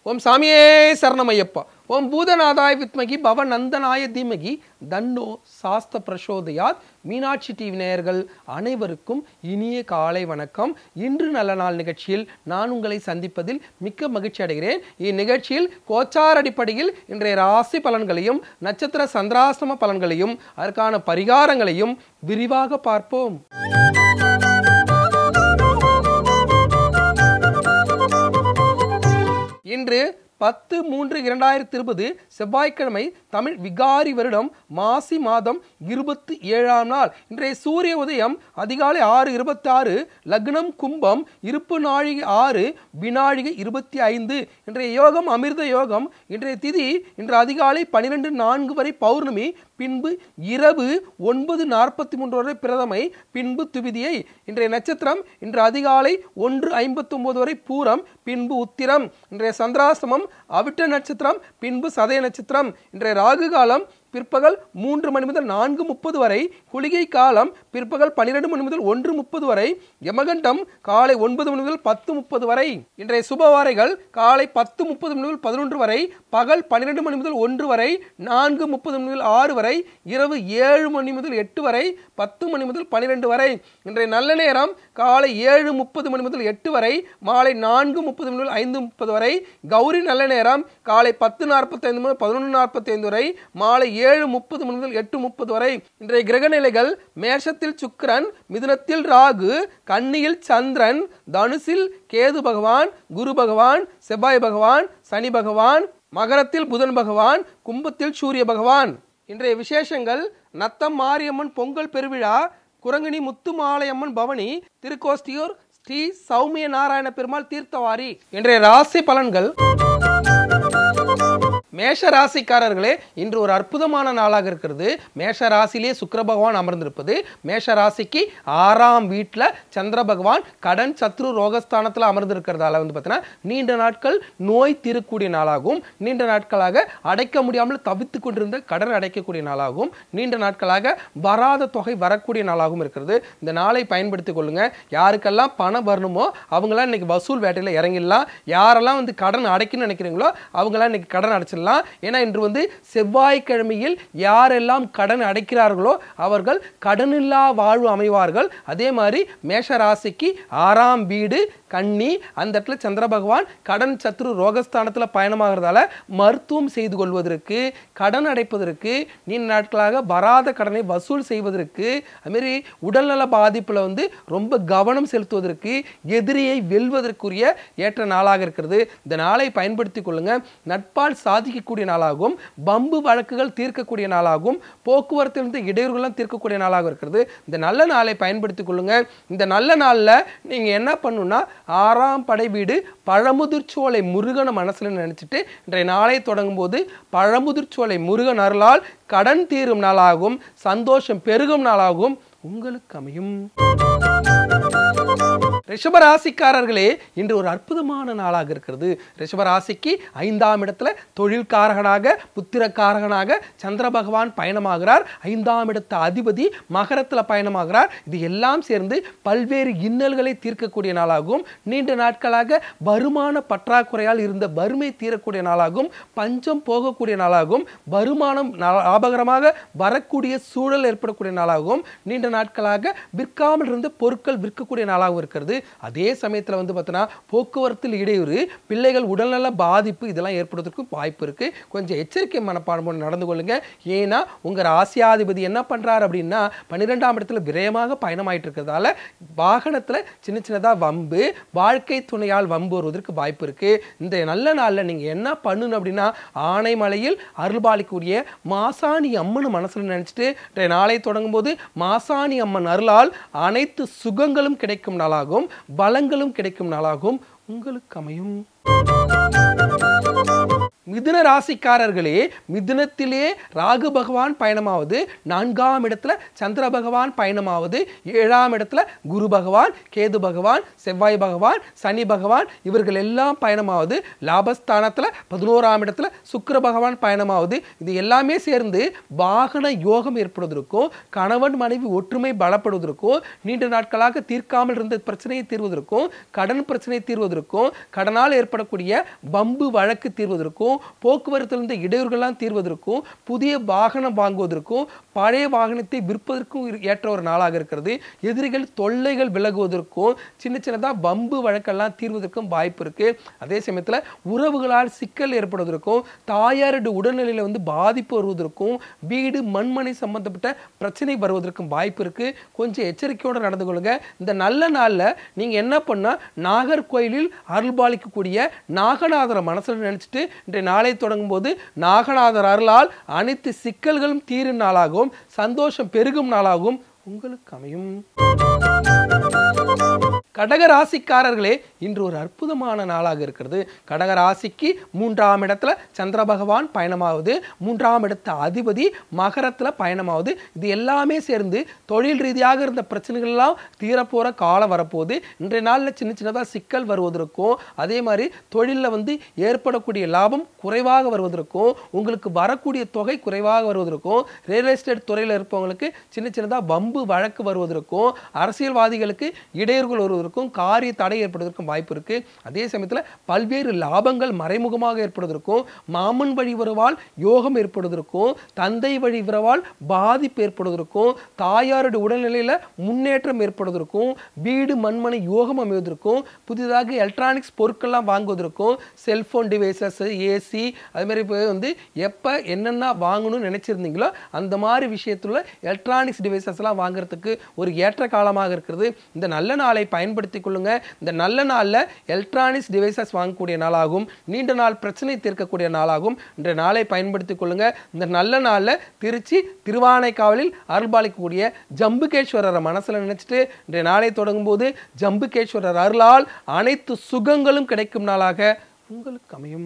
ஓம் சாமியே சரணமையப்பா ஓம் பூதநாதாய வித்மகி பவநந்தனாய தீமகி தன்னோ சாஸ்த பிரசோதயாத் மீனாட்சி டிவி நேயர்கள் அனைவருக்கும் இனிய காலை வணக்கம் இன்று நல்ல நாள் நிகழ்ச்சியில் நான் உங்களை சந்திப்பதில் மிக்க மகிழ்ச்சி அடைகிறேன் இந்நிகழ்ச்சியில் கோச்சார் அடிப்படையில் இன்றைய ராசி பலன்களையும் நட்சத்திர சந்திராசிரம பலன்களையும் அதற்கான பரிகாரங்களையும் விரிவாக பார்ப்போம் இன்று பத்து மூன்று இரண்டாயிரத்தி இருபது செவ்வாய்க்கிழமை தமிழ் விகாரி வருடம் மாசி மாதம் இருபத்தி ஏழாம் நாள் இன்றைய சூரிய உதயம் அதிகாலை ஆறு இருபத்தி ஆறு லக்னம் கும்பம் இருப்பு நாழிகை ஆறு வினாழிகை இருபத்தி ஐந்து இன்றைய யோகம் அமிர்த யோகம் இன்றைய திதி இன்று அதிகாலை பன்னிரெண்டு நான்கு வரை பௌர்ணமி பின்பு இரவு ஒன்பது நாற்பத்தி மூன்று வரை பிரதமை பின்பு துவிதியை இன்றைய நட்சத்திரம் இன்று அதிகாலை ஒன்று ஐம்பத்தி ஒன்பது வரை பூரம் பின்பு உத்திரம் இன்றைய சந்திராசிரமம் அவிட்ட நட்சத்திரம் பின்பு சதய நட்சத்திரம் இன்றைய ராகு காலம் பிற்பகல் மூன்று மணி முதல் நான்கு முப்பது வரை குளிகை காலம் பிற்பகல் பன்னிரெண்டு மணி முதல் ஒன்று முப்பது வரை யமகண்டம் காலை ஒன்பது மணி முதல் பத்து முப்பது வரை இன்றைய சுபவாரைகள் காலை பத்து முப்பது மணி முதல் பதினொன்று வரை பகல் பன்னிரெண்டு மணி முதல் ஒன்று வரை நான்கு முப்பது மணி முதல் ஆறு வரை இரவு ஏழு மணி முதல் எட்டு வரை பத்து மணி முதல் பன்னிரெண்டு வரை இன்றைய நல்ல நேரம் காலை ஏழு முப்பது மணி முதல் எட்டு வரை மாலை நான்கு முப்பது மணி முதல் ஐந்து முப்பது வரை கௌரி நல்ல நேரம் காலை பத்து நாற்பத்தைந்து முதல் பதினொன்று நாற்பத்தைந்து வரை மாலை ஏழு முப்பது மணி முதல் எட்டு முப்பது வரை இன்றைய கிரக நிலைகள் மேஷத்தில் சுக்கிரன் மிதுனத்தில் ராகு கன்னியில் சந்திரன் தனுசில் கேது பகவான் குரு பகவான் செவ்வாய் பகவான் சனி பகவான் மகரத்தில் புதன் பகவான் கும்பத்தில் சூரிய பகவான் இன்றைய விசேஷங்கள் நத்தம் மாரியம்மன் பொங்கல் பெருவிழா குரங்கணி முத்துமாலையம்மன் பவனி திருக்கோஷ்டியூர் ஸ்ரீ சௌமிய நாராயண பெருமாள் தீர்த்தவாரி இன்றைய ராசி பலன்கள் மேஷ ராசிக்காரர்களே இன்று ஒரு அற்புதமான நாளாக இருக்கிறது மேஷ ராசியிலே சுக்கிர பகவான் அமர்ந்திருப்பது மேஷ ராசிக்கு ஆறாம் வீட்டில் சந்திர பகவான் கடன் சத்ரு ரோகஸ்தானத்தில் அமர்ந்திருக்கிறதால வந்து பார்த்தீங்கன்னா நீண்ட நாட்கள் நோய் தீரக்கூடிய நாளாகவும் நீண்ட நாட்களாக அடைக்க முடியாமல் தவித்து கொண்டிருந்த கடன் அடைக்கக்கூடிய நாளாகவும் நீண்ட நாட்களாக வராத தொகை வரக்கூடிய நாளாகவும் இருக்கிறது இந்த நாளை பயன்படுத்திக் கொள்ளுங்க யாருக்கெல்லாம் பணம் வரணுமோ அவங்களாம் இன்னைக்கு வசூல் வேட்டையில் இறங்கிடலாம் யாரெல்லாம் வந்து கடன் அடைக்கணும்னு நினைக்கிறீங்களோ அவங்களாம் இன்னைக்கு கடன் அடைச்சிடலாம் ஏன்னா இன்று வந்து செவ்வாய்க்கிழமையில் யாரெல்லாம் கடன் அடைக்கிறார்களோ அவர்கள் கடனில்லா வாழ்வு அமைவார்கள் அதே மாதிரி மேஷ ராசிக்கு ஆறாம் வீடு கன்னி அந்த இடத்துல சந்திர பகவான் கடன் சத்ரு ரோகஸ்தானத்தில் பயணமாகிறதால மருத்துவம் செய்து கொள்வதற்கு கடன் அடைப்பதற்கு நீண்ட நாட்களாக வராத கடனை வசூல் செய்வதற்கு அதுமாரி உடல்நல பாதிப்பில் வந்து ரொம்ப கவனம் செலுத்துவதற்கு எதிரியை வெல்வதற்குரிய ஏற்ற நாளாக இருக்கிறது இந்த நாளை பயன்படுத்தி கொள்ளுங்க நட்பால் சாதிக்கக்கூடிய நாளாகும் பம்பு வழக்குகள் தீர்க்கக்கூடிய நாளாகும் போக்குவரத்திலிருந்து இடையூறுகள்லாம் தீர்க்கக்கூடிய நாளாக இருக்கிறது இந்த நல்ல நாளை பயன்படுத்தி கொள்ளுங்க இந்த நல்ல நாளில் நீங்கள் என்ன பண்ணணும்னா ஆறாம் படை வீடு பழமுதிர்ச்சோலை முருகனை மனசில் நினச்சிட்டு இன்றைய நாளை தொடங்கும் போது பழமுதிர்ச்சோலை முருகன் அருளால் கடன் தீரும் நாளாகும் சந்தோஷம் பெருகும் நாளாகும் உங்களுக்கு அமையும் ரிஷபராசிக்காரர்களே இன்று ஒரு அற்புதமான நாளாக இருக்கிறது ரிஷபராசிக்கு ஐந்தாம் இடத்துல தொழில்காரகனாக புத்திரக்காரகனாக சந்திர பகவான் பயணமாகிறார் ஐந்தாம் இடத்த அதிபதி மகரத்தில் பயணமாகிறார் இது எல்லாம் சேர்ந்து பல்வேறு இன்னல்களை தீர்க்கக்கூடிய நாளாகும் நீண்ட நாட்களாக வருமான பற்றாக்குறையால் இருந்த வறுமை தீரக்கூடிய நாளாகும் பஞ்சம் போகக்கூடிய நாளாகும் வருமானம் லாபகரமாக வரக்கூடிய சூழல் ஏற்படக்கூடிய நாளாகும் நீண்ட நாட்களாக விற்காமல் இருந்த பொருட்கள் விற்கக்கூடிய நாளாகவும் இருக்கிறது அதே சமயத்தில் வந்து பார்த்தோன்னா போக்குவரத்தில் இடையூறு பிள்ளைகள் உடல்நல பாதிப்பு இதெல்லாம் ஏற்படுவதற்கு வாய்ப்பு இருக்கு கொஞ்சம் எச்சரிக்கை மனப்பான்மை நடந்து கொள்ளுங்க ஏன்னா உங்க ராசியாதிபதி என்ன பண்றாரு அப்படின்னா பன்னிரெண்டாம் இடத்துல விரயமாக பயணமாயிட்டு இருக்கிறதால வாகனத்துல சின்ன சின்னதா வம்பு வாழ்க்கை துணையால் வம்பு வருவதற்கு வாய்ப்பு இருக்கு இந்த நல்ல நாள்ல நீங்க என்ன பண்ணணும் அப்படின்னா ஆனைமலையில் அருள்பாலிக்கூடிய மாசாணி அம்மன் மனசுல நினைச்சிட்டு இன்றைய நாளை தொடங்கும் போது மாசாணி அம்மன் அருளால் அனைத்து சுகங்களும் கிடைக்கும் நாளாகும் பலங்களும் கிடைக்கும் நாளாகும் உங்களுக்கு அமையும் மிதுன ராசிக்காரர்களே மிதுனத்திலே ராகு பகவான் பயணமாவது நான்காம் இடத்துல சந்திர பகவான் பயணமாவது ஏழாம் இடத்துல குரு பகவான் கேது பகவான் செவ்வாய் பகவான் சனி பகவான் இவர்கள் எல்லாம் பயணமாவது லாபஸ்தானத்துல பதினோராம் இடத்துல சுக்கிர பகவான் பயணமாவது இது எல்லாமே சேர்ந்து வாகன யோகம் ஏற்படுவதற்கும் கணவன் மனைவி ஒற்றுமை பலப்படுவதற்கும் நீண்ட நாட்களாக தீர்க்காமல் இருந்த பிரச்சனையை தீர்வதற்கும் கடன் பிரச்சனையை தீர்வதற்கும் கடனால் ஏற்படக்கூடிய வம்பு வழக்கு தீர்வதற்கும் போக்குவரத்தில் இருந்த இடையூறுகள்லாம் தீர்வதற்கும் புதிய வாகனம் வாங்குவதற்கும் பழைய வாகனத்தை விற்பதற்கும் இரு- ஏற்ற ஒரு நாளாக இருக்கிறது எதிரிகள் தொல்லைகள் விலகுவதற்கும் சின்ன சின்னதாக வம்பு வழக்கெல்லாம் தீர்வதற்கும் வாய்ப்பு இருக்கு அதே சமயத்தில் உறவுகளால் சிக்கல் ஏற்படுவதற்கும் தாயாருடைய உடல்நிலையில் வந்து பாதிப்பு வருவதற்கும் வீடு மண்மனை சம்பந்தப்பட்ட பிரச்சனை வருவதற்கும் வாய்ப்பு இருக்கு கொஞ்சம் எச்சரிக்கையோடு நடந்து கொள்ளுங்க இந்த நல்ல நாளில் நீங்கள் என்ன பண்ணால் நாகர்கோயிலில் அருள்பாலிக்கக்கூடிய நாகநாதரை மனசில் நினைச்சிட்டு இன்றைய நாளை தொடங்கும் போது நாகநாதர் அருளால் அனைத்து சிக்கல்களும் தீரும் நாளாகவும் சந்தோஷம் பெருகும் நாளாகவும் உங்களுக்கு அமையும் கடக ராசிக்காரர்களே இன்று ஒரு அற்புதமான நாளாக இருக்கிறது கடக ராசிக்கு மூன்றாம் இடத்துல சந்திர பகவான் பயணமாவது மூன்றாம் இடத்த அதிபதி மகரத்துல பயணமாவது இது எல்லாமே சேர்ந்து தொழில் ரீதியாக இருந்த பிரச்சனைகள் எல்லாம் தீரப்போற காலம் வரப்போகுது இன்றைய நாளில் சின்ன சின்னதாக சிக்கல் வருவதற்கும் அதே மாதிரி தொழிலில் வந்து ஏற்படக்கூடிய லாபம் குறைவாக வருவதற்கும் உங்களுக்கு வரக்கூடிய தொகை குறைவாக வருவதற்கும் ரியல் எஸ்டேட் துறையில் இருப்பவங்களுக்கு சின்ன சின்னதாக வம்பு வழக்கு வருவதற்கும் அரசியல்வாதிகளுக்கு இடையூறுகள் வருவதற்கும் காரிய தடை ஏற்படுவதற்கும் வாய்ப்பு இருக்கு அதே சமயத்தில் பல்வேறு லாபங்கள் மறைமுகமாக ஏற்படுவதற்கும் மாமன் வழி உறவால் யோகம் ஏற்படுவதற்கும் தந்தை வழி உறவால் பாதிப்பு ஏற்படுவதற்கும் தாயாருடைய உடல்நிலையில் முன்னேற்றம் ஏற்படுவதற்கும் வீடு மண்மனை யோகம் அமைவதற்கும் புதிதாக எலக்ட்ரானிக்ஸ் பொருட்கள்லாம் வாங்குவதற்கும் செல்போன் டிவைசஸ் ஏசி அது மாதிரி இப்போ வந்து எப்போ என்னென்ன வாங்கணும்னு நினைச்சிருந்தீங்களோ அந்த மாதிரி விஷயத்துல எலக்ட்ரானிக்ஸ் டிவைசஸ்லாம் வாங்குறதுக்கு ஒரு ஏற்ற காலமாக இருக்கிறது இந்த நல்ல நாளை பயன்படுத்தி கொள்ளுங்க இந்த நல்ல நாளில் எலக்ட்ரானிக்ஸ் டிவைசஸ் வாங்கக்கூடிய நாளாகும் நீண்ட நாள் பிரச்சனை தீர்க்கக்கூடிய நாளாகும் இந்த நாளை பயன்படுத்தி கொள்ளுங்க இந்த நல்ல நாளில் திருச்சி திருவானைக்காவலில் அருள்பாலிக்கக்கூடிய ஜம்புகேஸ்வரரை மனசுல நினைச்சிட்டு இன்றைய நாளை தொடங்கும் போது ஜம்புகேஸ்வரர் அருளால் அனைத்து சுகங்களும் கிடைக்கும் நாளாக உங்களுக்கு அமையும்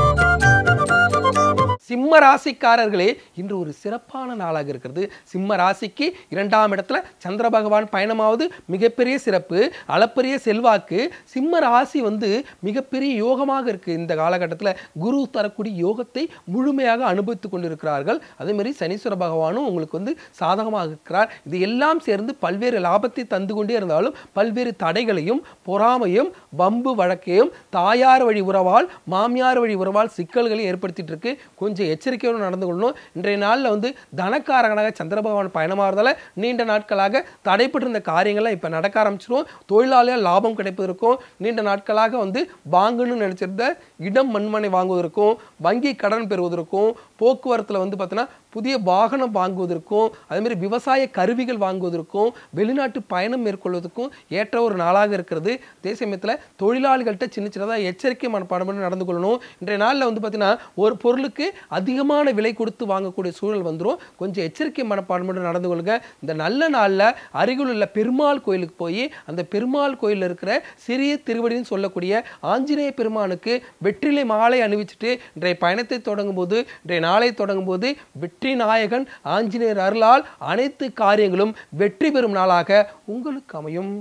சிம்ம ராசிக்காரர்களே இன்று ஒரு சிறப்பான நாளாக இருக்கிறது சிம்ம ராசிக்கு இரண்டாம் இடத்துல சந்திர பகவான் பயணமாவது மிகப்பெரிய சிறப்பு அளப்பரிய செல்வாக்கு சிம்ம ராசி வந்து மிகப்பெரிய யோகமாக இருக்கு இந்த காலகட்டத்தில் குரு தரக்கூடிய யோகத்தை முழுமையாக அனுபவித்துக் கொண்டிருக்கிறார்கள் அதே மாதிரி சனீஸ்வர பகவானும் உங்களுக்கு வந்து சாதகமாக இருக்கிறார் இது எல்லாம் சேர்ந்து பல்வேறு லாபத்தை தந்து கொண்டே இருந்தாலும் பல்வேறு தடைகளையும் பொறாமையும் வம்பு வழக்கையும் தாயார் வழி உறவால் மாமியார் வழி உறவால் சிக்கல்களை ஏற்படுத்திட்டு இருக்கு கொஞ்சம் எச்சரிக்கையோடு நடந்து கொள்ளணும் இன்றைய நாளில் வந்து தனக்காரகனாக சந்திர பகவான் பயணமாகிறதால நீண்ட நாட்களாக தடைப்பட்டிருந்த காரியங்கள்லாம் இப்போ நடக்க ஆரம்பிச்சிரும் தொழிலாளியால் லாபம் கிடைப்பதற்கும் நீண்ட நாட்களாக வந்து வாங்கணும்னு நினைச்சிருந்த இடம் மண்மனை வாங்குவதற்கும் வங்கி கடன் பெறுவதற்கும் போக்குவரத்தில் வந்து பார்த்தீங்கன்னா புதிய வாகனம் வாங்குவதற்கும் அதே மாதிரி விவசாய கருவிகள் வாங்குவதற்கும் வெளிநாட்டு பயணம் மேற்கொள்வதற்கும் ஏற்ற ஒரு நாளாக இருக்கிறது அதே சமயத்தில் தொழிலாளிகள்கிட்ட சின்ன சின்னதாக எச்சரிக்கை மனப்பாடம் நடந்து கொள்ளணும் இன்றைய நாளில் வந்து பார்த்தீங்கன்னா ஒரு பொருளுக்கு அதிகமான விலை கொடுத்து வாங்கக்கூடிய சூழல் வந்துடும் கொஞ்சம் எச்சரிக்கை மனப்பாடம் நடந்து கொள்ளுங்க இந்த நல்ல நாளில் அருகில் உள்ள பெருமாள் கோயிலுக்கு போய் அந்த பெருமாள் கோயிலில் இருக்கிற சிறிய திருவடின்னு சொல்லக்கூடிய ஆஞ்சநேய பெருமானுக்கு வெற்றிலை மாலை அணிவிச்சுட்டு இன்றைய பயணத்தை தொடங்கும் போது இன்றைய நாளை தொடங்கும் போது வெற்றி நாயகன் ஆஞ்சநேயர் அருளால் அனைத்து காரியங்களும் வெற்றி பெறும் நாளாக உங்களுக்கு அமையும்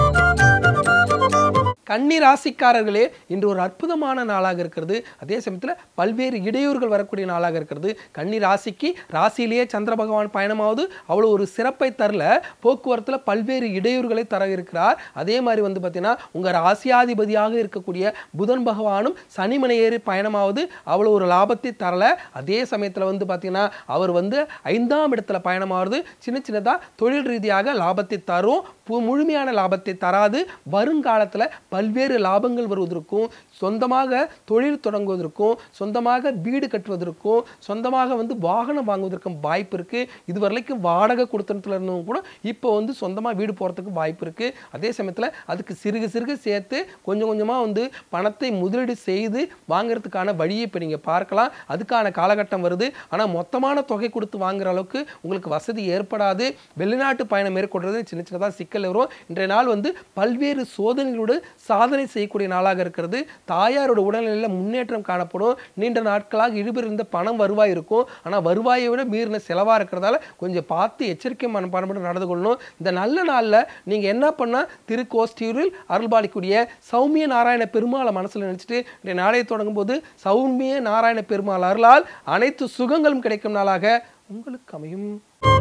கன்னி ராசிக்காரர்களே இன்று ஒரு அற்புதமான நாளாக இருக்கிறது அதே சமயத்தில் பல்வேறு இடையூறுகள் வரக்கூடிய நாளாக இருக்கிறது கன்னி ராசிக்கு ராசியிலேயே சந்திர பகவான் பயணமாவது அவ்வளோ ஒரு சிறப்பை தரல போக்குவரத்தில் பல்வேறு இடையூறுகளை தர இருக்கிறார் அதே மாதிரி வந்து பார்த்தீங்கன்னா உங்கள் ராசியாதிபதியாக இருக்கக்கூடிய புதன் பகவானும் சனிமனை ஏறி பயணமாவது அவ்வளோ ஒரு லாபத்தை தரல அதே சமயத்தில் வந்து பார்த்தீங்கன்னா அவர் வந்து ஐந்தாம் இடத்துல பயணமாவது சின்ன சின்னதாக தொழில் ரீதியாக லாபத்தை தரும் பு- முழுமையான லாபத்தை தராது வருங்காலத்தில் பல்வேறு லாபங்கள் வருவதற்கும் சொந்தமாக தொழில் தொடங்குவதற்கும் சொந்தமாக வீடு கட்டுவதற்கும் சொந்தமாக வந்து வாகனம் வாங்குவதற்கும் வாய்ப்பு இருக்கு இது வரைக்கும் வாடகை கொடுத்தனத்துல இருந்தவங்க கூட இப்போ வந்து சொந்தமாக வீடு போகிறதுக்கு வாய்ப்பு இருக்கு அதே சமயத்தில் அதுக்கு சிறுக சிறுக சேர்த்து கொஞ்சம் கொஞ்சமாக வந்து பணத்தை முதலீடு செய்து வாங்குறதுக்கான வழியை இப்போ நீங்கள் பார்க்கலாம் அதுக்கான காலகட்டம் வருது ஆனால் மொத்தமான தொகை கொடுத்து வாங்குற அளவுக்கு உங்களுக்கு வசதி ஏற்படாது வெளிநாட்டு பயணம் மேற்கொள்றது சின்ன சின்னதாக சிக்கல் வரும் இன்றைய நாள் வந்து பல்வேறு சோதனைகளோடு சாதனை செய்யக்கூடிய நாளாக இருக்கிறது தாயாரோட உடல்நிலையில் முன்னேற்றம் காணப்படும் நீண்ட நாட்களாக இழுபறிந்த பணம் வருவாய் இருக்கும் ஆனால் வருவாயை விட மீறின செலவாக இருக்கிறதால கொஞ்சம் பார்த்து எச்சரிக்கை மனப்பான்மை நடந்து கொள்ளணும் இந்த நல்ல நாளில் நீங்கள் என்ன பண்ணால் திருக்கோஷ்டியூரில் அருள்பாலிக்கூடிய சௌமிய நாராயண பெருமாளை மனசில் நினச்சிட்டு இந்த நாளையை தொடங்கும் போது சௌமிய நாராயண பெருமாள் அருளால் அனைத்து சுகங்களும் கிடைக்கும் நாளாக உங்களுக்கு அமையும்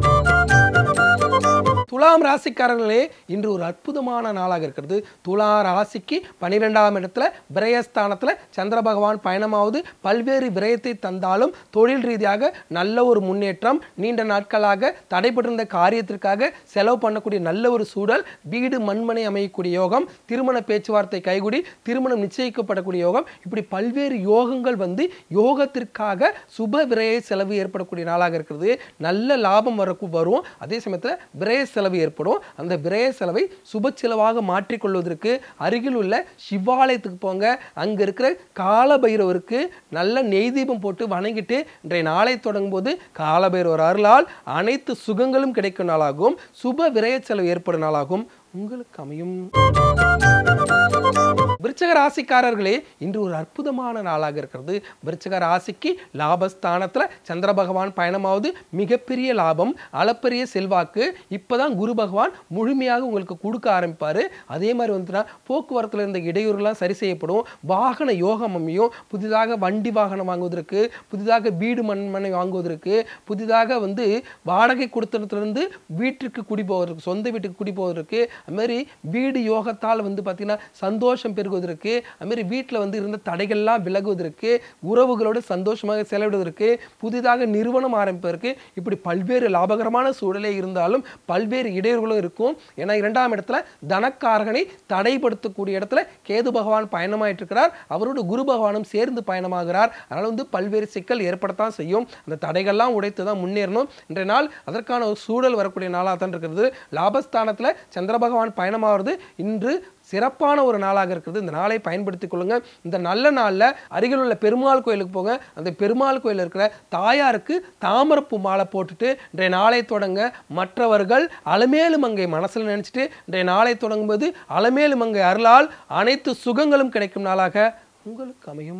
துலாம் ராசிக்காரர்களே இன்று ஒரு அற்புதமான நாளாக இருக்கிறது துலா ராசிக்கு பனிரெண்டாம் இடத்துல விரயஸ்தானத்தில் சந்திர பகவான் பயணமாவது பல்வேறு விரயத்தை தந்தாலும் தொழில் ரீதியாக நல்ல ஒரு முன்னேற்றம் நீண்ட நாட்களாக தடைபட்டிருந்த காரியத்திற்காக செலவு பண்ணக்கூடிய நல்ல ஒரு சூழல் வீடு மண்மனை அமையக்கூடிய யோகம் திருமண பேச்சுவார்த்தை கைகூடி திருமணம் நிச்சயிக்கப்படக்கூடிய யோகம் இப்படி பல்வேறு யோகங்கள் வந்து யோகத்திற்காக சுப விரய செலவு ஏற்படக்கூடிய நாளாக இருக்கிறது நல்ல லாபம் வர வரும் அதே சமயத்தில் விரய செலவு ஏற்படும் அந்த விரய செலவை சுப செலவாக மாற்றிக்கொள்வதற்கு அருகில் உள்ள சிவாலயத்துக்கு போங்க அங்க இருக்கிற காலபைரவருக்கு நல்ல நெய் தீபம் போட்டு வணங்கிட்டு இன்றைய நாளை தொடங்கும் போது காலபைரவர் அருளால் அனைத்து சுகங்களும் கிடைக்கும் நாளாகும் சுப விரய செலவு ஏற்படும் நாளாகும் உங்களுக்கு அமையும் விருச்சக ராசிக்காரர்களே இன்று ஒரு அற்புதமான நாளாக இருக்கிறது விருச்சக ராசிக்கு லாபஸ்தானத்துல சந்திர பகவான் பயணமாவது மிகப்பெரிய லாபம் அளப்பரிய செல்வாக்கு இப்பதான் குரு பகவான் முழுமையாக உங்களுக்கு கொடுக்க ஆரம்பிப்பாரு அதே மாதிரி வந்துன்னா போக்குவரத்துல இருந்த இடையூறுலாம் சரி செய்யப்படும் வாகன யோகம் அமையும் புதிதாக வண்டி வாகனம் வாங்குவதற்கு புதிதாக வீடு மண்மனை வாங்குவதற்கு புதிதாக வந்து வாடகை கொடுத்தனத்திலிருந்து வீட்டிற்கு குடி போவதற்கு சொந்த வீட்டுக்கு குடி போவதற்கு அது மாதிரி வீடு யோகத்தால் வந்து பார்த்தீங்கன்னா சந்தோஷம் பெருகுவதற்கு அது மாதிரி வீட்டில் வந்து இருந்த தடைகள்லாம் விலகுவதற்கு உறவுகளோடு சந்தோஷமாக செலவிடுவதற்கு புதிதாக நிறுவனம் ஆரம்பிப்பதற்கு இப்படி பல்வேறு லாபகரமான சூழலே இருந்தாலும் பல்வேறு இடையூறுகளும் இருக்கும் ஏன்னா இரண்டாம் இடத்துல தனக்காரகனை தடைப்படுத்தக்கூடிய இடத்துல கேது பகவான் பயணமாயிட்டு இருக்கிறார் அவரோடு குரு பகவானும் சேர்ந்து பயணமாகிறார் அதனால வந்து பல்வேறு சிக்கல் ஏற்படத்தான் செய்யும் அந்த தடைகள்லாம் உடைத்து தான் முன்னேறணும் இன்றைய நாள் அதற்கான ஒரு சூழல் வரக்கூடிய நாளாக தான் இருக்கிறது லாபஸ்தானத்தில் சந்திர பகவான் பயணமாகிறது இன்று சிறப்பான ஒரு நாளாக இருக்கிறது இந்த நாளை பயன்படுத்திக் கொள்ளுங்க இந்த நல்ல நாளில் அருகில் உள்ள பெருமாள் கோயிலுக்கு போங்க அந்த பெருமாள் கோயில் இருக்கிற தாயாருக்கு தாமரப்பூ மாலை போட்டுட்டு இன்றைய நாளை தொடங்க மற்றவர்கள் அலமேலு மங்கை மனசில் நினைச்சிட்டு இன்றைய நாளை தொடங்கும்போது அலமேலு மங்கை அருளால் அனைத்து சுகங்களும் கிடைக்கும் நாளாக உங்களுக்கு அமையும்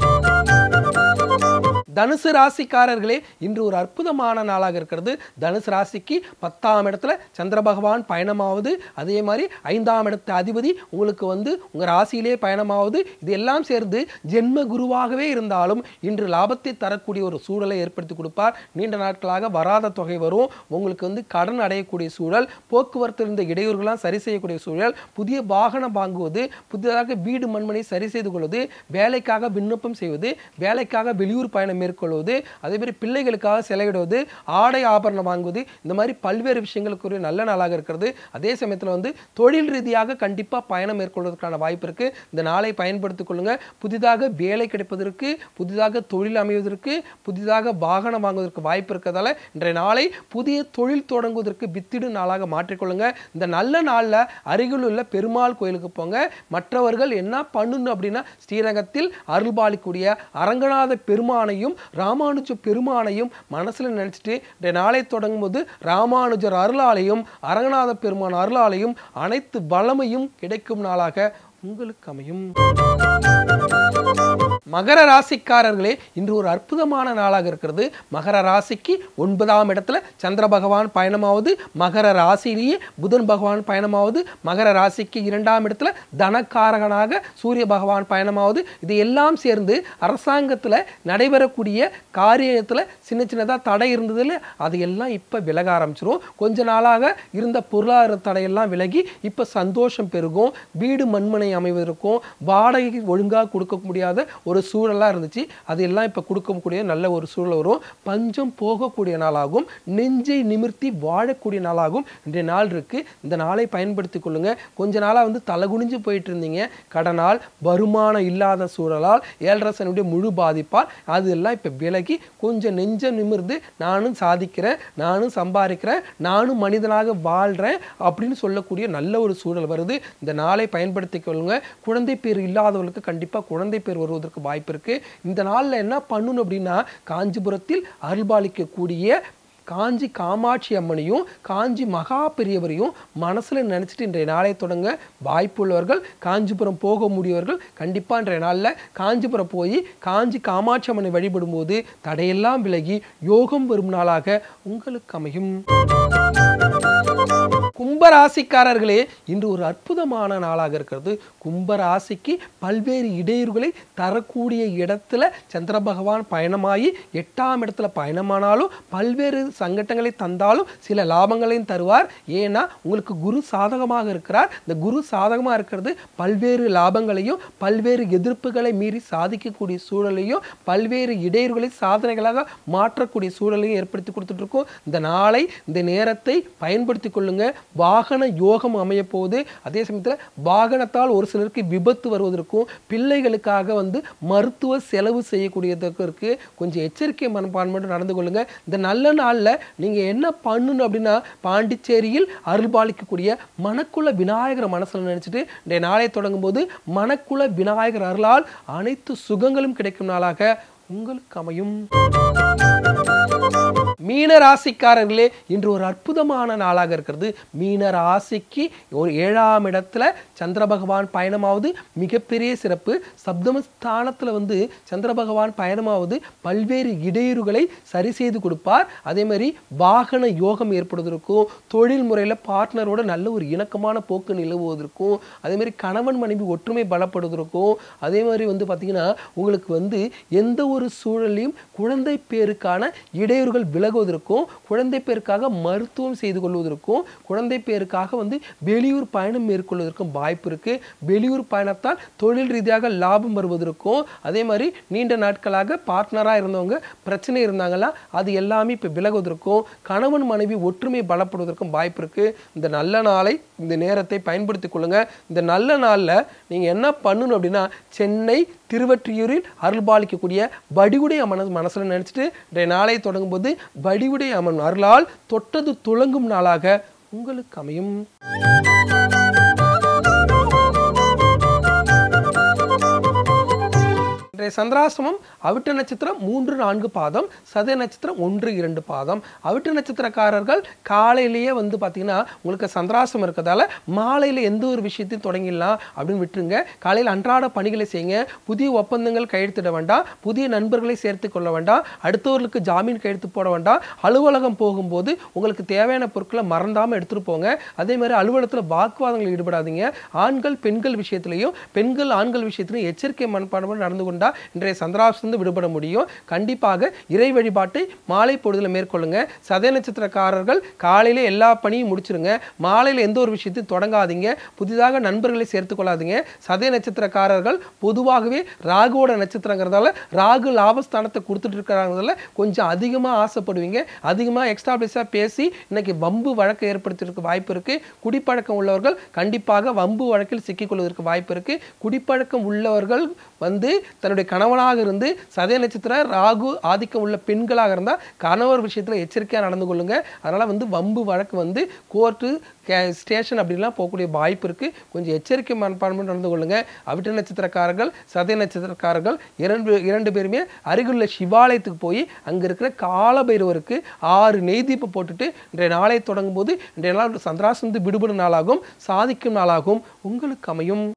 தனுசு ராசிக்காரர்களே இன்று ஒரு அற்புதமான நாளாக இருக்கிறது தனுசு ராசிக்கு பத்தாம் இடத்துல சந்திர பகவான் பயணமாவது அதே மாதிரி ஐந்தாம் இடத்து அதிபதி உங்களுக்கு வந்து உங்க ராசியிலே பயணமாவது இது எல்லாம் சேர்ந்து ஜென்ம குருவாகவே இருந்தாலும் இன்று லாபத்தை தரக்கூடிய ஒரு சூழலை ஏற்படுத்தி கொடுப்பார் நீண்ட நாட்களாக வராத தொகை வரும் உங்களுக்கு வந்து கடன் அடையக்கூடிய சூழல் போக்குவரத்து இருந்த இடையூறுகளாம் சரி செய்யக்கூடிய சூழல் புதிய வாகனம் வாங்குவது புதிதாக வீடு மண்மனை சரி செய்து கொள்வது வேலைக்காக விண்ணப்பம் செய்வது வேலைக்காக வெளியூர் பயணம் மேற்கொள்வது அதே மாதிரி பிள்ளைகளுக்காக செலவிடுவது ஆடை ஆபரணம் வாங்குவது இந்த மாதிரி பல்வேறு விஷயங்களுக்கு ஒரு நல்ல நாளாக இருக்கிறது அதே சமயத்தில் வந்து தொழில் ரீதியாக கண்டிப்பாக பயணம் மேற்கொள்வதற்கான வாய்ப்பு இருக்கு இந்த நாளை பயன்படுத்திக் கொள்ளுங்க புதிதாக வேலை கிடைப்பதற்கு புதிதாக தொழில் அமைவதற்கு புதிதாக வாகனம் வாங்குவதற்கு வாய்ப்பு இருக்கிறதால இன்றைய நாளை புதிய தொழில் தொடங்குவதற்கு வித்திடு நாளாக மாற்றிக்கொள்ளுங்க இந்த நல்ல நாளில் அருகில் உள்ள பெருமாள் கோயிலுக்கு போங்க மற்றவர்கள் என்ன பண்ணணும் அப்படின்னா ஸ்ரீரங்கத்தில் அருள்பாலிக்கூடிய அரங்கநாத பெருமானையும் ராமானுஜ பெருமானையும் மனசுல நினைச்சிட்டு இந்த நாளை தொடங்கும் போது ராமானுஜர் அருளாலையும் அரங்கநாத பெருமான் அருளாலையும் அனைத்து வளமையும் கிடைக்கும் நாளாக உங்களுக்கு அமையும் மகர ராசிக்காரர்களே இன்று ஒரு அற்புதமான நாளாக இருக்கிறது மகர ராசிக்கு ஒன்பதாம் இடத்துல சந்திர பகவான் பயணமாவது மகர ராசியிலேயே புதன் பகவான் பயணமாவது மகர ராசிக்கு இரண்டாம் இடத்துல தனக்காரகனாக சூரிய பகவான் பயணமாவது இது எல்லாம் சேர்ந்து அரசாங்கத்தில் நடைபெறக்கூடிய காரியத்தில் சின்ன சின்னதாக தடை இருந்ததில் அது எல்லாம் இப்போ விலக ஆரம்பிச்சிரும் கொஞ்ச நாளாக இருந்த பொருளாதார தடையெல்லாம் விலகி இப்போ சந்தோஷம் பெருகும் வீடு மண்மனை அமைவதற்கும் வாடகை ஒழுங்காக கொடுக்க முடியாத ஒரு சூழலாக இருந்துச்சு அது எல்லாம் இப்போ கொடுக்கக்கூடிய நல்ல ஒரு சூழல் வரும் பஞ்சம் போகக்கூடிய நாளாகும் நெஞ்சை நிமிர்த்தி வாழக்கூடிய நாளாகும் இன்றைய நாள் இருக்கு இந்த நாளை பயன்படுத்தி கொள்ளுங்க கொஞ்ச நாளாக வந்து தலகுனிஞ்சு போயிட்டு இருந்தீங்க கடனால் வருமானம் இல்லாத சூழலால் ஏழரசனுடைய முழு பாதிப்பால் அது எல்லாம் இப்போ விலகி கொஞ்சம் நெஞ்சம் நிமிர்ந்து நானும் சாதிக்கிறேன் நானும் சம்பாதிக்கிறேன் நானும் மனிதனாக வாழ்கிறேன் அப்படின்னு சொல்லக்கூடிய நல்ல ஒரு சூழல் வருது இந்த நாளை பயன்படுத்தி கொள்ளுங்க குழந்தை பேர் இல்லாதவர்களுக்கு கண்டிப்பாக குழந்தை பேர் வருவதற்கு வாய்ப்பு இருக்கு இந்த நாளில் என்ன பண்ணணும் அப்படின்னா காஞ்சிபுரத்தில் அருள்பாலிக்கக்கூடிய காஞ்சி காமாட்சி அம்மனையும் காஞ்சி மகா பெரியவரையும் மனசுல நினைச்சிட்டு இன்றைய நாளை தொடங்க வாய்ப்புள்ளவர்கள் காஞ்சிபுரம் போக முடியவர்கள் கண்டிப்பா இன்றைய நாள்ல காஞ்சிபுரம் போய் காஞ்சி காமாட்சி அம்மனை வழிபடும்போது தடையெல்லாம் விலகி யோகம் வரும் நாளாக உங்களுக்கு அமையும் கும்பராசிக்காரர்களே இன்று ஒரு அற்புதமான நாளாக இருக்கிறது கும்பராசிக்கு பல்வேறு இடையூறுகளை தரக்கூடிய இடத்துல சந்திர பகவான் பயணமாகி எட்டாம் இடத்துல பயணமானாலும் பல்வேறு சங்கட்டங்களை தந்தாலும் சில லாபங்களையும் தருவார் ஏன்னா உங்களுக்கு குரு சாதகமாக இருக்கிறார் இந்த குரு சாதகமாக இருக்கிறது பல்வேறு லாபங்களையும் பல்வேறு எதிர்ப்புகளை மீறி சாதிக்கக்கூடிய சூழலையும் பல்வேறு இடையூறுகளை சாதனைகளாக மாற்றக்கூடிய சூழலையும் ஏற்படுத்தி கொடுத்துட்டு இருக்கோம் இந்த நாளை இந்த நேரத்தை பயன்படுத்தி கொள்ளுங்க வாகன யோகம் அமைய போகுது அதே சமயத்தில் வாகனத்தால் ஒரு சிலருக்கு விபத்து வருவதற்கும் பிள்ளைகளுக்காக வந்து மருத்துவ செலவு செய்யக்கூடியதற்கு இருக்கு கொஞ்சம் எச்சரிக்கை மனப்பான்மையோடு நடந்து கொள்ளுங்க இந்த நல்ல நாளில் நீங்கள் என்ன பண்ணணும் அப்படின்னா பாண்டிச்சேரியில் அருள்பாலிக்கக்கூடிய மணக்குள விநாயகரை மனசில் நினைச்சிட்டு இந்த நாளை தொடங்கும் போது மணக்குள விநாயகர் அருளால் அனைத்து சுகங்களும் கிடைக்கும் நாளாக உங்களுக்கு அமையும் மீன ராசிக்காரர்களே இன்று ஒரு அற்புதமான நாளாக இருக்கிறது மீன ராசிக்கு ஒரு ஏழாம் இடத்துல சந்திர பகவான் பயணமாவது மிகப்பெரிய சிறப்பு சப்தமஸ்தானத்தில் வந்து சந்திர பகவான் பயணமாவது பல்வேறு இடையூறுகளை சரி செய்து கொடுப்பார் அதே மாதிரி வாகன யோகம் ஏற்படுவதற்கும் தொழில் முறையில் பார்ட்னரோட நல்ல ஒரு இணக்கமான போக்கு நிலவுவதற்கும் அதே மாதிரி கணவன் மனைவி ஒற்றுமை பலப்படுவதற்கும் அதே மாதிரி வந்து பார்த்தீங்கன்னா உங்களுக்கு வந்து எந்த ஒரு சூழலையும் குழந்தை பேருக்கான இடையூறுகள் விலகுவதற்கும் குழந்தை பேருக்காக மருத்துவம் செய்து கொள்வதற்கும் குழந்தை பேருக்காக வந்து வெளியூர் பயணம் மேற்கொள்வதற்கும் வாய்ப்பு இருக்கு வெளியூர் பயணத்தால் தொழில் ரீதியாக லாபம் வருவதற்கும் அதே மாதிரி நீண்ட நாட்களாக பார்ட்னராக இருந்தவங்க பிரச்சனை இருந்தாங்களா அது எல்லாமே இப்போ விலகுவதற்கும் கணவன் மனைவி ஒற்றுமை பலப்படுவதற்கும் வாய்ப்பு இருக்கு இந்த நல்ல நாளை இந்த நேரத்தை பயன்படுத்திக் கொள்ளுங்க இந்த நல்ல நாளில் நீங்கள் என்ன பண்ணணும் அப்படின்னா சென்னை திருவற்றியூரில் அருள்பாலிக்கக்கூடிய வடிவுடை அம்மன் மனசில் நினச்சிட்டு இன்றைய நாளை தொடங்கும் போது வடிவுடை அம்மன் அருளால் தொட்டது துளங்கும் நாளாக உங்களுக்கு அமையும் இன்றைய சந்திராசிரமம் அவிட்ட நட்சத்திரம் மூன்று நான்கு பாதம் சதய நட்சத்திரம் ஒன்று இரண்டு பாதம் அவிட்ட நட்சத்திரக்காரர்கள் காலையிலேயே வந்து பார்த்தீங்கன்னா உங்களுக்கு சந்திராசிரமம் இருக்கிறதால மாலையில் எந்த ஒரு விஷயத்தையும் தொடங்கிடலாம் அப்படின்னு விட்டுருங்க காலையில் அன்றாட பணிகளை செய்யுங்க புதிய ஒப்பந்தங்கள் கையெழுத்திட வேண்டாம் புதிய நண்பர்களை சேர்த்து கொள்ள வேண்டாம் அடுத்தவர்களுக்கு ஜாமீன் கையெழுத்து போட வேண்டாம் அலுவலகம் போகும்போது உங்களுக்கு தேவையான பொருட்களை மறந்தாமல் எடுத்துகிட்டு போங்க அதே மாதிரி அலுவலகத்தில் வாக்குவாதங்களில் ஈடுபடாதீங்க ஆண்கள் பெண்கள் விஷயத்திலையும் பெண்கள் ஆண்கள் விஷயத்திலையும் எச்சரிக்கை மனப்பான்மை நடந்து கொண்டா இன்றைய சந்திராசிலிருந்து விடுபட முடியும் கண்டிப்பாக இறை வழிபாட்டை மாலை பொழுதுல மேற்கொள்ளுங்க சதய நட்சத்திரக்காரர்கள் காலையில எல்லா பணியும் முடிச்சிருங்க மாலையில் எந்த ஒரு விஷயத்தையும் தொடங்காதீங்க புதிதாக நண்பர்களை சேர்த்துக் கொள்ளாதீங்க சதய நட்சத்திரக்காரர்கள் பொதுவாகவே ராகுவோட நட்சத்திரங்கிறதால ராகு லாபஸ்தானத்தை கொடுத்துட்டு இருக்கிறாங்கிறதால கொஞ்சம் அதிகமாக ஆசைப்படுவீங்க அதிகமாக எக்ஸ்டாப்ளிஷாக பேசி இன்னைக்கு வம்பு வழக்கு ஏற்படுத்தியிருக்க வாய்ப்பு இருக்கு குடிப்பழக்கம் உள்ளவர்கள் கண்டிப்பாக வம்பு வழக்கில் சிக்கிக்கொள்வதற்கு வாய்ப்பு இருக்கு குடிப்பழக்கம் உள்ளவர்கள் வந்து தன்னுடைய கணவனாக இருந்து சதய நட்சத்திர ராகு ஆதிக்கம் உள்ள பெண்களாக இருந்தால் கணவர் விஷயத்தில் எச்சரிக்கையாக நடந்து கொள்ளுங்க அதனால் வந்து வம்பு வழக்கு வந்து கோர்ட்டு ஸ்டேஷன் அப்படிலாம் போகக்கூடிய வாய்ப்பு இருக்குது கொஞ்சம் எச்சரிக்கை மனப்பான்மை நடந்து கொள்ளுங்க அவிட்ட நட்சத்திரக்காரர்கள் சதய நட்சத்திரக்காரர்கள் இரண்டு இரண்டு பேருமே அருகிலுள்ள சிவாலயத்துக்கு போய் அங்கே இருக்கிற காலபைரவருக்கு ஆறு நெய் தீபம் போட்டுட்டு இன்றைய நாளை தொடங்கும் போது இன்றைய நாள் சந்திராசம் வந்து விடுபடும் நாளாகும் சாதிக்கும் நாளாகும் உங்களுக்கு அமையும்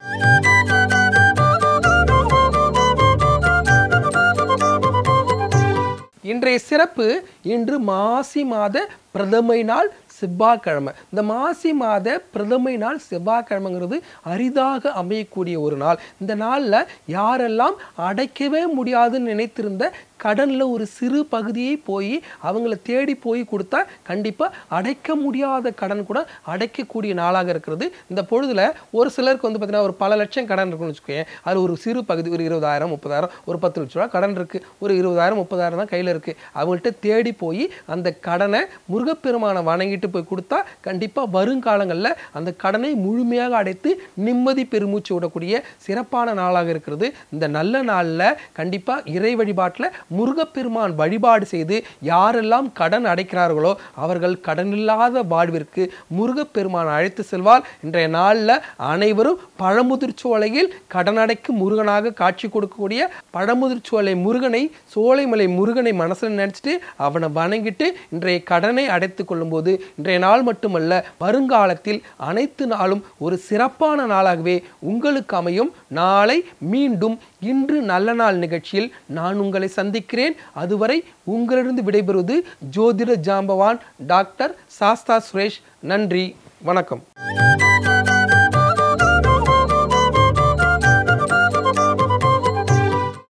இன்றைய சிறப்பு இன்று மாசி மாத பிரதமை நாள் செவ்வாய்க்கிழமை இந்த மாசி மாத பிரதமை நாள் செவ்வாய்க்கிழமைங்கிறது அரிதாக அமையக்கூடிய ஒரு நாள் இந்த நாளில் யாரெல்லாம் அடைக்கவே முடியாதுன்னு நினைத்திருந்த கடனில் ஒரு சிறு பகுதியை போய் அவங்கள தேடி போய் கொடுத்தா கண்டிப்பாக அடைக்க முடியாத கடன் கூட அடைக்கக்கூடிய நாளாக இருக்கிறது இந்த பொழுதுல ஒரு சிலருக்கு வந்து பார்த்தீங்கன்னா ஒரு பல லட்சம் கடன் இருக்குன்னு வச்சுக்கோங்க அது ஒரு சிறு பகுதி ஒரு இருபதாயிரம் முப்பதாயிரம் ஒரு பத்து லட்ச ரூபா கடன் இருக்குது ஒரு இருபதாயிரம் முப்பதாயிரம் தான் கையில் இருக்குது அவங்கள்ட்ட தேடி போய் அந்த கடனை முருகப்பெருமானை வணங்கிட்டு வாங்கிட்டு போய் கொடுத்தா கண்டிப்பாக வருங்காலங்களில் அந்த கடனை முழுமையாக அடைத்து நிம்மதி பெருமூச்சு விடக்கூடிய சிறப்பான நாளாக இருக்கிறது இந்த நல்ல நாளில் கண்டிப்பாக இறை வழிபாட்டில் முருகப்பெருமான் வழிபாடு செய்து யாரெல்லாம் கடன் அடைக்கிறார்களோ அவர்கள் கடனில்லாத வாழ்விற்கு முருகப்பெருமான் அழைத்து செல்வார் இன்றைய நாளில் அனைவரும் பழமுதிர் சோலையில் கடன் அடைக்கும் முருகனாக காட்சி கொடுக்கக்கூடிய பழமுதிர் சோலை முருகனை சோலைமலை முருகனை மனசில் நினைச்சிட்டு அவனை வணங்கிட்டு இன்றைய கடனை அடைத்து கொள்ளும்போது இன்றைய நாள் மட்டுமல்ல வருங்காலத்தில் அனைத்து நாளும் ஒரு சிறப்பான நாளாகவே உங்களுக்கு அமையும் நாளை மீண்டும் இன்று நல்ல நாள் நிகழ்ச்சியில் நான் உங்களை சந்திக்கிறேன் அதுவரை உங்களிடம் விடைபெறுவது ஜோதிட ஜாம்பவான் டாக்டர் சாஸ்தா சுரேஷ் நன்றி வணக்கம்